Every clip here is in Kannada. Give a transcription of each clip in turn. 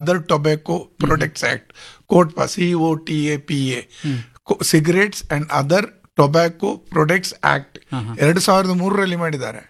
other tobacco products act coat ಪಾ C O T A P A cigarettes and other tobacco products act ಎರಡು ಸಾವಿರದ ಮೂರರಲ್ಲಿ ಮಾಡಿದ್ದಾರೆ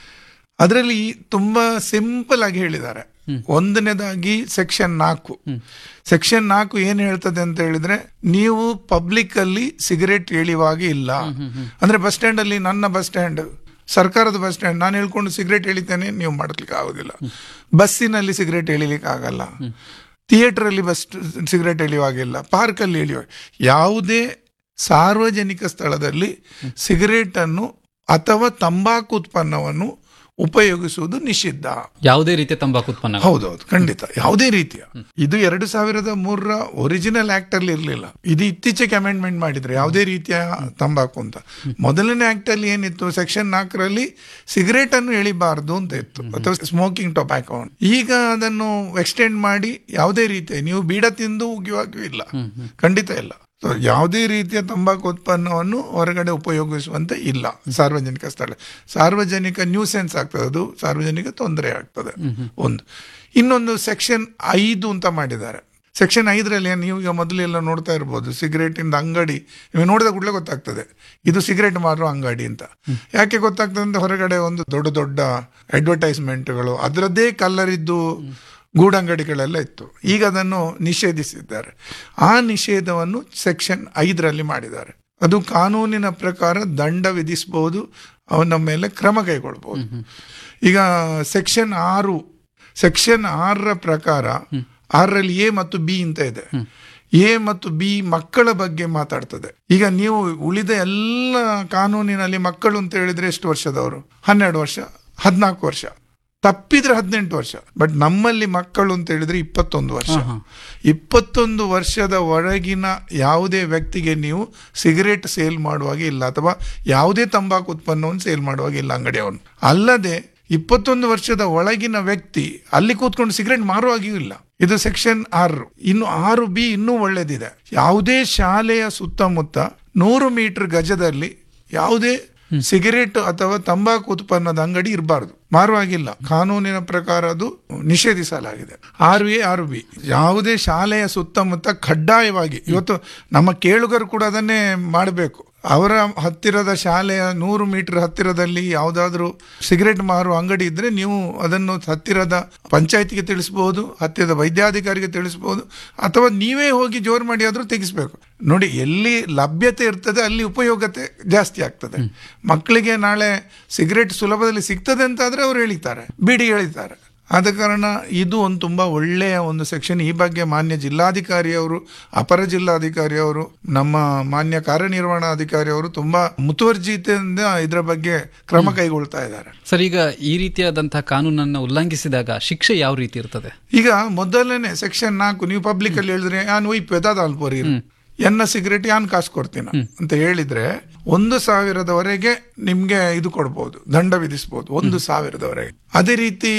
ಅದರಲ್ಲಿ ತುಂಬಾ ಸಿಂಪಲ್ ಆಗಿ ಹೇಳಿದ್ದಾರೆ ಒಂದನೇದಾಗಿ ಸೆಕ್ಷನ್ ನಾಲ್ಕು ಸೆಕ್ಷನ್ ನಾಲ್ಕು ಏನ್ ಹೇಳ್ತದೆ ಅಂತ ಹೇಳಿದ್ರೆ ನೀವು ಪಬ್ಲಿಕ್ ಅಲ್ಲಿ ಸಿಗರೇಟ್ ಎಳೆಯುವಾಗ ಇಲ್ಲ ಅಂದ್ರೆ ಬಸ್ ಸ್ಟ್ಯಾಂಡ್ ಅಲ್ಲಿ ನನ್ನ ಬಸ್ ಸ್ಟ್ಯಾಂಡ್ ಸರ್ಕಾರದ ಬಸ್ ಸ್ಟ್ಯಾಂಡ್ ನಾನು ಹೇಳ್ಕೊಂಡು ಸಿಗರೇಟ್ ಎಳಿತೇನೆ ನೀವು ಮಾಡ್ಲಿಕ್ಕೆ ಆಗೋದಿಲ್ಲ ಬಸ್ಸಿನಲ್ಲಿ ಸಿಗರೇಟ್ ಎಳಿಲಿಕ್ಕೆ ಆಗಲ್ಲ ಥಿಯೇಟರ್ ಅಲ್ಲಿ ಬಸ್ ಸಿಗರೇಟ್ ಎಳೆಯುವಾಗಿಲ್ಲ ಪಾರ್ಕ್ ಅಲ್ಲಿ ಎಳೆಯುವ ಯಾವುದೇ ಸಾರ್ವಜನಿಕ ಸ್ಥಳದಲ್ಲಿ ಸಿಗರೇಟ್ ಅನ್ನು ಅಥವಾ ತಂಬಾಕು ಉತ್ಪನ್ನವನ್ನು ಉಪಯೋಗಿಸುವುದು ನಿಷಿದ್ಧ ಯಾವುದೇ ರೀತಿಯ ತಂಬಾಕು ಉತ್ಪನ್ನ ಹೌದೌದು ಖಂಡಿತ ಯಾವುದೇ ರೀತಿಯ ಇದು ಎರಡು ಸಾವಿರದ ಮೂರರ ಒರಿಜಿನಲ್ ಆಕ್ಟ್ ಅಲ್ಲಿ ಇರಲಿಲ್ಲ ಇದು ಇತ್ತೀಚೆಗೆ ಅಮೆಂಡ್ಮೆಂಟ್ ಮಾಡಿದ್ರೆ ಯಾವುದೇ ರೀತಿಯ ತಂಬಾಕು ಅಂತ ಮೊದಲನೇ ಆಕ್ಟ್ ಅಲ್ಲಿ ಏನಿತ್ತು ಸೆಕ್ಷನ್ ನಾಲ್ಕರಲ್ಲಿ ಸಿಗರೇಟ್ ಅನ್ನು ಎಳಿಬಾರ್ದು ಅಂತ ಇತ್ತು ಅಥವಾ ಸ್ಮೋಕಿಂಗ್ ಟೊಬ್ಯಾಕೋ ಈಗ ಅದನ್ನು ಎಕ್ಸ್ಟೆಂಡ್ ಮಾಡಿ ಯಾವುದೇ ರೀತಿಯ ನೀವು ಬೀಡ ತಿಂದು ಉಗಿಯುವಾಗೂ ಇಲ್ಲ ಖಂಡಿತ ಇಲ್ಲ So, ಯಾವುದೇ ರೀತಿಯ ತಂಬಾಕು ಉತ್ಪನ್ನವನ್ನು ಹೊರಗಡೆ ಉಪಯೋಗಿಸುವಂತೆ ಇಲ್ಲ ಸಾರ್ವಜನಿಕ ಸ್ಥಳ ಸಾರ್ವಜನಿಕ ನ್ಯೂಸೆನ್ಸ್ ಆಗ್ತದೆ ಅದು ಸಾರ್ವಜನಿಕ ತೊಂದರೆ ಆಗ್ತದೆ ಒಂದು ಇನ್ನೊಂದು ಸೆಕ್ಷನ್ ಐದು ಅಂತ ಮಾಡಿದ್ದಾರೆ ಸೆಕ್ಷನ್ ಐದರಲ್ಲಿ ನೀವು ಈಗ ಮೊದಲೆಲ್ಲ ನೋಡ್ತಾ ಇರ್ಬೋದು ಸಿಗರೇಟ್ ಇಂದ ಅಂಗಡಿ ನೀವು ನೋಡಿದ ಕೂಡಲೇ ಗೊತ್ತಾಗ್ತದೆ ಇದು ಸಿಗರೇಟ್ ಮಾರುವ ಅಂಗಡಿ ಅಂತ ಯಾಕೆ ಗೊತ್ತಾಗ್ತದೆ ಅಂತ ಹೊರಗಡೆ ಒಂದು ದೊಡ್ಡ ದೊಡ್ಡ ಅಡ್ವರ್ಟೈಸ್ಮೆಂಟ್ಗಳು ಅದರದ್ದೇ ಕಲರ್ ಇದ್ದು ಗೂಡಂಗಡಿಗಳೆಲ್ಲ ಇತ್ತು ಈಗ ಅದನ್ನು ನಿಷೇಧಿಸಿದ್ದಾರೆ ಆ ನಿಷೇಧವನ್ನು ಸೆಕ್ಷನ್ ಐದರಲ್ಲಿ ಮಾಡಿದ್ದಾರೆ ಅದು ಕಾನೂನಿನ ಪ್ರಕಾರ ದಂಡ ವಿಧಿಸಬಹುದು ಅವನ ಮೇಲೆ ಕ್ರಮ ಕೈಗೊಳ್ಬಹುದು ಈಗ ಸೆಕ್ಷನ್ ಆರು ಸೆಕ್ಷನ್ ಆರರ ಪ್ರಕಾರ ಆರರಲ್ಲಿ ಎ ಮತ್ತು ಬಿ ಅಂತ ಇದೆ ಎ ಮತ್ತು ಬಿ ಮಕ್ಕಳ ಬಗ್ಗೆ ಮಾತಾಡ್ತದೆ ಈಗ ನೀವು ಉಳಿದ ಎಲ್ಲ ಕಾನೂನಿನಲ್ಲಿ ಮಕ್ಕಳು ಅಂತ ಹೇಳಿದ್ರೆ ಎಷ್ಟು ವರ್ಷದವರು ಹನ್ನೆರಡು ವರ್ಷ ಹದಿನಾಲ್ಕು ವರ್ಷ ತಪ್ಪಿದ್ರೆ ಹದಿನೆಂಟು ವರ್ಷ ಬಟ್ ನಮ್ಮಲ್ಲಿ ಮಕ್ಕಳು ಅಂತ ಹೇಳಿದ್ರೆ ಇಪ್ಪತ್ತೊಂದು ವರ್ಷ ಇಪ್ಪತ್ತೊಂದು ವರ್ಷದ ಒಳಗಿನ ಯಾವುದೇ ವ್ಯಕ್ತಿಗೆ ನೀವು ಸಿಗರೇಟ್ ಸೇಲ್ ಮಾಡುವಾಗ ಇಲ್ಲ ಅಥವಾ ಯಾವುದೇ ತಂಬಾಕು ಉತ್ಪನ್ನವನ್ನು ಸೇಲ್ ಮಾಡುವಾಗ ಇಲ್ಲ ಅಂಗಡಿಯವನು ಅಲ್ಲದೆ ಇಪ್ಪತ್ತೊಂದು ವರ್ಷದ ಒಳಗಿನ ವ್ಯಕ್ತಿ ಅಲ್ಲಿ ಕೂತ್ಕೊಂಡು ಸಿಗರೇಟ್ ಮಾರುವಾಗಿಯೂ ಇಲ್ಲ ಇದು ಸೆಕ್ಷನ್ ಆರು ಇನ್ನು ಆರು ಬಿ ಇನ್ನೂ ಒಳ್ಳೇದಿದೆ ಯಾವುದೇ ಶಾಲೆಯ ಸುತ್ತಮುತ್ತ ನೂರು ಮೀಟರ್ ಗಜದಲ್ಲಿ ಯಾವುದೇ ಸಿಗರೇಟ್ ಅಥವಾ ತಂಬಾಕು ಉತ್ಪನ್ನದ ಅಂಗಡಿ ಇರಬಾರ್ದು ಮಾರುವಾಗಿಲ್ಲ ಕಾನೂನಿನ ಪ್ರಕಾರ ಅದು ನಿಷೇಧಿಸಲಾಗಿದೆ ಆರ್ ವಿ ಆರ್ ಬಿ ಯಾವುದೇ ಶಾಲೆಯ ಸುತ್ತಮುತ್ತ ಕಡ್ಡಾಯವಾಗಿ ಇವತ್ತು ನಮ್ಮ ಕೇಳುಗರು ಕೂಡ ಅದನ್ನೇ ಮಾಡಬೇಕು ಅವರ ಹತ್ತಿರದ ಶಾಲೆಯ ನೂರು ಮೀಟರ್ ಹತ್ತಿರದಲ್ಲಿ ಯಾವುದಾದ್ರೂ ಸಿಗರೇಟ್ ಮಾರುವ ಅಂಗಡಿ ಇದ್ರೆ ನೀವು ಅದನ್ನು ಹತ್ತಿರದ ಪಂಚಾಯತಿಗೆ ತಿಳಿಸಬಹುದು ಹತ್ತಿರದ ವೈದ್ಯಾಧಿಕಾರಿಗೆ ತಿಳಿಸಬಹುದು ಅಥವಾ ನೀವೇ ಹೋಗಿ ಜೋರು ಮಾಡಿ ಆದ್ರೂ ತೆಗಿಸ್ಬೇಕು ನೋಡಿ ಎಲ್ಲಿ ಲಭ್ಯತೆ ಇರ್ತದೆ ಅಲ್ಲಿ ಉಪಯೋಗತೆ ಜಾಸ್ತಿ ಆಗ್ತದೆ ಮಕ್ಕಳಿಗೆ ನಾಳೆ ಸಿಗರೇಟ್ ಸುಲಭದಲ್ಲಿ ಸಿಗ್ತದೆ ಅಂತಾದ್ರೆ ಅವ್ರು ಎಳಿತಾರೆ ಬೀಡಿ ಎಳಿತಾರೆ ಆದ ಕಾರಣ ಇದು ಒಂದು ತುಂಬಾ ಒಳ್ಳೆಯ ಒಂದು ಸೆಕ್ಷನ್ ಈ ಬಗ್ಗೆ ಮಾನ್ಯ ಜಿಲ್ಲಾಧಿಕಾರಿಯವರು ಅಪರ ಜಿಲ್ಲಾಧಿಕಾರಿಯವರು ನಮ್ಮ ಮಾನ್ಯ ಕಾರ್ಯನಿರ್ವಹಣಾಧಿಕಾರಿಯವರು ತುಂಬಾ ಮುತುವರ್ಜಿತೆಯಿಂದ ಇದರ ಬಗ್ಗೆ ಕ್ರಮ ಕೈಗೊಳ್ತಾ ಇದ್ದಾರೆ ಸರ್ ಈಗ ಈ ರೀತಿಯಾದಂತಹ ಕಾನೂನನ್ನು ಉಲ್ಲಂಘಿಸಿದಾಗ ಶಿಕ್ಷೆ ಯಾವ ರೀತಿ ಇರ್ತದೆ ಈಗ ಮೊದಲನೇ ಸೆಕ್ಷನ್ ನಾಲ್ಕು ನೀವು ಪಬ್ಲಿಕ್ ಅಲ್ಲಿ ಹೇಳಿದ್ರೆ ನಾನು ಒಯ್ಪೆದಾದ ಅಲ್ಪೋರಿ ಎನ್ನ ಸಿಗರೇಟ್ ಯಾನ್ ಕಾಸು ಕೊಡ್ತೀನ ಅಂತ ಹೇಳಿದ್ರೆ ಒಂದು ಸಾವಿರದವರೆಗೆ ನಿಮ್ಗೆ ಇದು ಕೊಡ್ಬೋದು ದಂಡ ವಿಧಿಸಬಹುದು ಒಂದು ಸಾವಿರದವರೆಗೆ ಅದೇ ರೀತಿ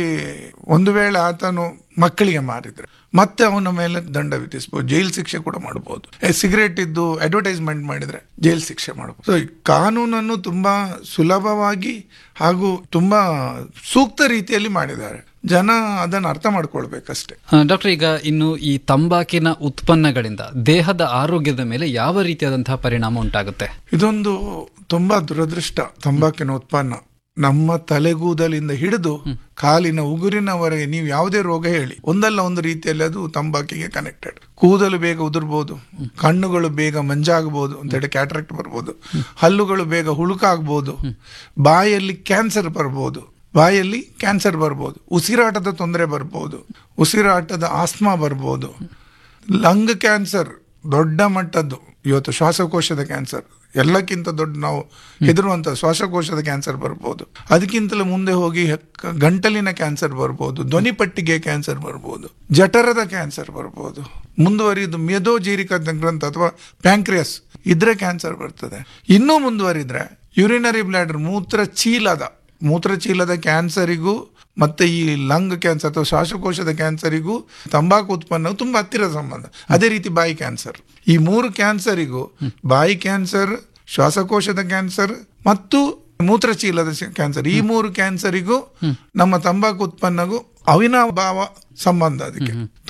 ಒಂದು ವೇಳೆ ಆತನು ಮಕ್ಕಳಿಗೆ ಮಾರಿದ್ರೆ ಮತ್ತೆ ಅವನ ಮೇಲೆ ದಂಡ ವಿಧಿಸಬಹುದು ಜೈಲ್ ಶಿಕ್ಷೆ ಕೂಡ ಮಾಡಬಹುದು ಸಿಗರೇಟ್ ಇದ್ದು ಅಡ್ವರ್ಟೈಸ್ಮೆಂಟ್ ಮಾಡಿದ್ರೆ ಜೈಲ್ ಶಿಕ್ಷೆ ಮಾಡಬಹುದು ಸೊ ಕಾನೂನನ್ನು ತುಂಬಾ ಸುಲಭವಾಗಿ ಹಾಗೂ ತುಂಬಾ ಸೂಕ್ತ ರೀತಿಯಲ್ಲಿ ಮಾಡಿದ್ದಾರೆ ಜನ ಅದನ್ನು ಅರ್ಥ ಮಾಡ್ಕೊಳ್ಬೇಕಷ್ಟೇ ಡಾಕ್ಟರ್ ಈಗ ಇನ್ನು ಈ ತಂಬಾಕಿನ ಉತ್ಪನ್ನಗಳಿಂದ ದೇಹದ ಆರೋಗ್ಯದ ಮೇಲೆ ಯಾವ ರೀತಿಯಾದಂತಹ ಪರಿಣಾಮ ಉಂಟಾಗುತ್ತೆ ಇದೊಂದು ತುಂಬಾ ದುರದೃಷ್ಟ ತಂಬಾಕಿನ ಉತ್ಪನ್ನ ನಮ್ಮ ತಲೆಗೂದಲಿಂದ ಹಿಡಿದು ಕಾಲಿನ ಉಗುರಿನವರೆಗೆ ನೀವು ಯಾವುದೇ ರೋಗ ಹೇಳಿ ಒಂದಲ್ಲ ಒಂದು ರೀತಿಯಲ್ಲಿ ಅದು ತಂಬಾಕಿಗೆ ಕನೆಕ್ಟೆಡ್ ಕೂದಲು ಬೇಗ ಉದುರ್ಬೋದು ಕಣ್ಣುಗಳು ಬೇಗ ಮಂಜಾಗಬಹುದು ಅಂತ ಹೇಳಿ ಕ್ಯಾಟ್ರಾಕ್ಟ್ ಬರ್ಬೋದು ಹಲ್ಲುಗಳು ಬೇಗ ಹುಳುಕಾಗ್ಬೋದು ಬಾಯಲ್ಲಿ ಕ್ಯಾನ್ಸರ್ ಬರ್ಬೋದು ಬಾಯಲ್ಲಿ ಕ್ಯಾನ್ಸರ್ ಬರ್ಬೋದು ಉಸಿರಾಟದ ತೊಂದರೆ ಬರ್ಬೋದು ಉಸಿರಾಟದ ಆಸ್ಮಾ ಬರ್ಬೋದು ಲಂಗ್ ಕ್ಯಾನ್ಸರ್ ದೊಡ್ಡ ಮಟ್ಟದ್ದು ಇವತ್ತು ಶ್ವಾಸಕೋಶದ ಕ್ಯಾನ್ಸರ್ ಎಲ್ಲಕ್ಕಿಂತ ದೊಡ್ಡ ನಾವು ಹೆದರುವಂತ ಶ್ವಾಸಕೋಶದ ಕ್ಯಾನ್ಸರ್ ಬರ್ಬೋದು ಅದಕ್ಕಿಂತಲೂ ಮುಂದೆ ಹೋಗಿ ಕ- ಗಂಟಲಿನ ಕ್ಯಾನ್ಸರ್ ಬರ್ಬೋದು ಧ್ವನಿಪಟ್ಟಿಗೆ ಕ್ಯಾನ್ಸರ್ ಬರ್ಬೋದು ಜಠರದ ಕ್ಯಾನ್ಸರ್ ಬರ್ಬೋದು ಮುಂದುವರಿದು ಮೇಧೋಜೀರಿಕ ಗ್ರಂಥ ಅಥವಾ ಪ್ಯಾಂಕ್ರಿಯಸ್ ಇದ್ರೆ ಕ್ಯಾನ್ಸರ್ ಬರ್ತದೆ ಇನ್ನೂ ಮುಂದುವರಿದ್ರೆ ಯುರಿನರಿ ಬ್ಲಾಡರ್ ಮೂತ್ರ ಚೀಲದ ಮೂತ್ರಚೀಲದ ಕ್ಯಾನ್ಸರಿಗೂ ಮತ್ತೆ ಈ ಲಂಗ್ ಕ್ಯಾನ್ಸರ್ ಅಥವಾ ಶ್ವಾಸಕೋಶದ ಕ್ಯಾನ್ಸರಿಗೂ ತಂಬಾಕು ಉತ್ಪನ್ನವು ತುಂಬಾ ಹತ್ತಿರದ ಸಂಬಂಧ ಅದೇ ರೀತಿ ಬಾಯಿ ಕ್ಯಾನ್ಸರ್ ಈ ಮೂರು ಕ್ಯಾನ್ಸರಿಗೂ ಬಾಯಿ ಕ್ಯಾನ್ಸರ್ ಶ್ವಾಸಕೋಶದ ಕ್ಯಾನ್ಸರ್ ಮತ್ತು ಮೂತ್ರಚೀಲದ ಕ್ಯಾನ್ಸರ್ ಈ ಮೂರು ಕ್ಯಾನ್ಸರಿಗೂ ನಮ್ಮ ತಂಬಾಕು ಉತ್ಪನ್ನಗೂ ಅವಿನಾಭಾವ ಸಂಬಂಧ ಅದಕ್ಕೆ